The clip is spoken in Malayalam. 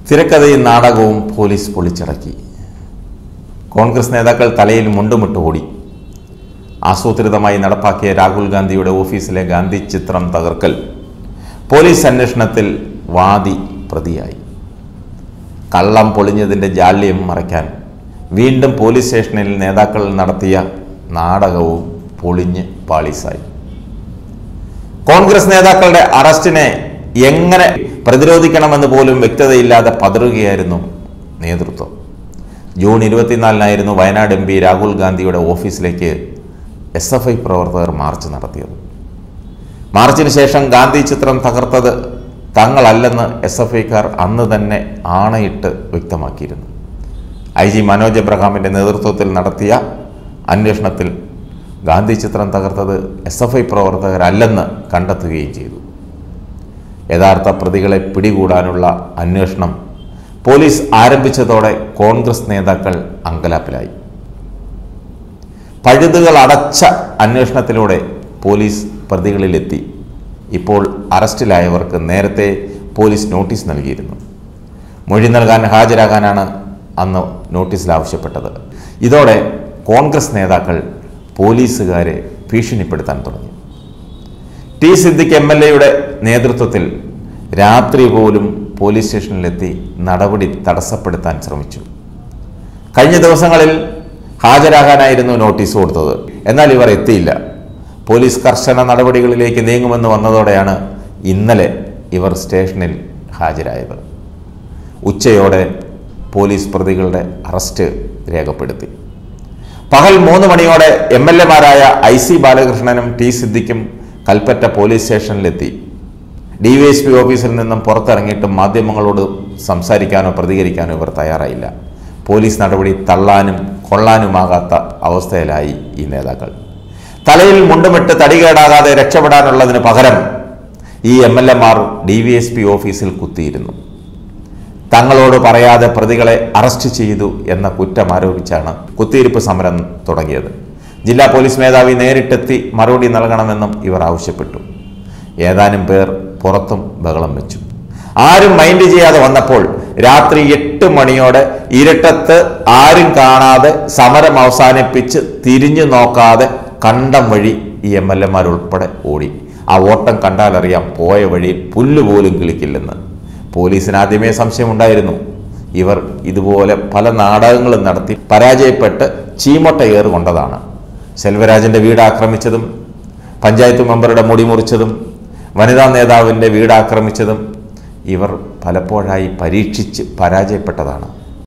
തിരക്കഥയും നാടകവും പോലീസ് പൊളിച്ചടക്കി കോൺഗ്രസ് നേതാക്കൾ തലയിൽ മുണ്ടുമിട്ട് ഓടി ആസൂത്രിതമായി നടപ്പാക്കിയ രാഹുൽ ഗാന്ധിയുടെ ഓഫീസിലെ ഗാന്ധി ചിത്രം തകർക്കൽ പോലീസ് അന്വേഷണത്തിൽ വാദി പ്രതിയായി കള്ളം പൊളിഞ്ഞതിൻ്റെ ജാള്യം മറയ്ക്കാൻ വീണ്ടും പോലീസ് സ്റ്റേഷനിൽ നേതാക്കൾ നടത്തിയ നാടകവും പൊളിഞ്ഞ് പാളീസായി കോൺഗ്രസ് നേതാക്കളുടെ അറസ്റ്റിനെ എങ്ങനെ പ്രതിരോധിക്കണമെന്ന് പോലും വ്യക്തതയില്ലാതെ പതറുകയായിരുന്നു നേതൃത്വം ജൂൺ ഇരുപത്തിനാലിനായിരുന്നു വയനാട് എം പി രാഹുൽ ഗാന്ധിയുടെ ഓഫീസിലേക്ക് എസ് എഫ് ഐ പ്രവർത്തകർ മാർച്ച് നടത്തിയത് മാർച്ചിന് ശേഷം ഗാന്ധി ചിത്രം തകർത്തത് തങ്ങളല്ലെന്ന് എസ് എഫ് ഐക്കാർ അന്ന് തന്നെ ആണയിട്ട് വ്യക്തമാക്കിയിരുന്നു ഐ ജി മനോജ് എബ്രഹാമിൻ്റെ നേതൃത്വത്തിൽ നടത്തിയ അന്വേഷണത്തിൽ ഗാന്ധി ചിത്രം തകർത്തത് എസ് എഫ് ഐ പ്രവർത്തകരല്ലെന്ന് കണ്ടെത്തുകയും ചെയ്തു യഥാർത്ഥ പ്രതികളെ പിടികൂടാനുള്ള അന്വേഷണം പോലീസ് ആരംഭിച്ചതോടെ കോൺഗ്രസ് നേതാക്കൾ അങ്കലാപ്പിലായി പഴുതുകൾ അടച്ച അന്വേഷണത്തിലൂടെ പോലീസ് പ്രതികളിലെത്തി ഇപ്പോൾ അറസ്റ്റിലായവർക്ക് നേരത്തെ പോലീസ് നോട്ടീസ് നൽകിയിരുന്നു മൊഴി നൽകാൻ ഹാജരാകാനാണ് അന്ന് നോട്ടീസിൽ ആവശ്യപ്പെട്ടത് ഇതോടെ കോൺഗ്രസ് നേതാക്കൾ പോലീസുകാരെ ഭീഷണിപ്പെടുത്താൻ തുടങ്ങി ടി സിദ്ദിഖ് എം എൽ എയുടെ നേതൃത്വത്തിൽ രാത്രി പോലും പോലീസ് സ്റ്റേഷനിലെത്തി നടപടി തടസ്സപ്പെടുത്താൻ ശ്രമിച്ചു കഴിഞ്ഞ ദിവസങ്ങളിൽ ഹാജരാകാനായിരുന്നു നോട്ടീസ് കൊടുത്തത് എന്നാൽ ഇവർ എത്തിയില്ല പോലീസ് കർശന നടപടികളിലേക്ക് നീങ്ങുമെന്ന് വന്നതോടെയാണ് ഇന്നലെ ഇവർ സ്റ്റേഷനിൽ ഹാജരായത് ഉച്ചയോടെ പോലീസ് പ്രതികളുടെ അറസ്റ്റ് രേഖപ്പെടുത്തി പകൽ മൂന്ന് മണിയോടെ എം എൽ എമാരായ ഐ സി ബാലകൃഷ്ണനും ടി സിദ്ദിഖും കൽപ്പറ്റ പോലീസ് സ്റ്റേഷനിലെത്തി ഡി വൈ എസ് പി ഓഫീസിൽ നിന്നും പുറത്തിറങ്ങിയിട്ടും മാധ്യമങ്ങളോട് സംസാരിക്കാനോ പ്രതികരിക്കാനോ ഇവർ തയ്യാറായില്ല പോലീസ് നടപടി തള്ളാനും കൊള്ളാനുമാകാത്ത അവസ്ഥയിലായി ഈ നേതാക്കൾ തലയിൽ മുണ്ടുമിട്ട് തടികേടാകാതെ രക്ഷപ്പെടാനുള്ളതിന് പകരം ഈ എം എൽ എമാർ ഡി വി എസ് പി ഓഫീസിൽ കുത്തിയിരുന്നു തങ്ങളോട് പറയാതെ പ്രതികളെ അറസ്റ്റ് ചെയ്തു എന്ന കുറ്റം ആരോപിച്ചാണ് കുത്തിയിരിപ്പ് സമരം തുടങ്ങിയത് ജില്ലാ പോലീസ് മേധാവി നേരിട്ടെത്തി മറുപടി നൽകണമെന്നും ഇവർ ആവശ്യപ്പെട്ടു ഏതാനും പേർ പുറത്തും ബഹളം വെച്ചു ആരും മൈൻഡ് ചെയ്യാതെ വന്നപ്പോൾ രാത്രി എട്ട് മണിയോടെ ഇരട്ടത്ത് ആരും കാണാതെ സമരം അവസാനിപ്പിച്ച് തിരിഞ്ഞു നോക്കാതെ കണ്ടം വഴി ഈ എം എൽ എമാരുൾപ്പെടെ ഓടി ആ ഓട്ടം കണ്ടാലറിയാം പോയ വഴി പുല്ലുപോലും കിളിക്കില്ലെന്ന് പോലീസിന് ആദ്യമേ സംശയമുണ്ടായിരുന്നു ഇവർ ഇതുപോലെ പല നാടകങ്ങളും നടത്തി പരാജയപ്പെട്ട് ചീമൊട്ടയേറ് കൊണ്ടതാണ് സെൽവരാജൻ്റെ വീട് ആക്രമിച്ചതും പഞ്ചായത്ത് മെമ്പറുടെ മുടി മുറിച്ചതും വനിതാ നേതാവിൻ്റെ വീട് ആക്രമിച്ചതും ഇവർ പലപ്പോഴായി പരീക്ഷിച്ച് പരാജയപ്പെട്ടതാണ്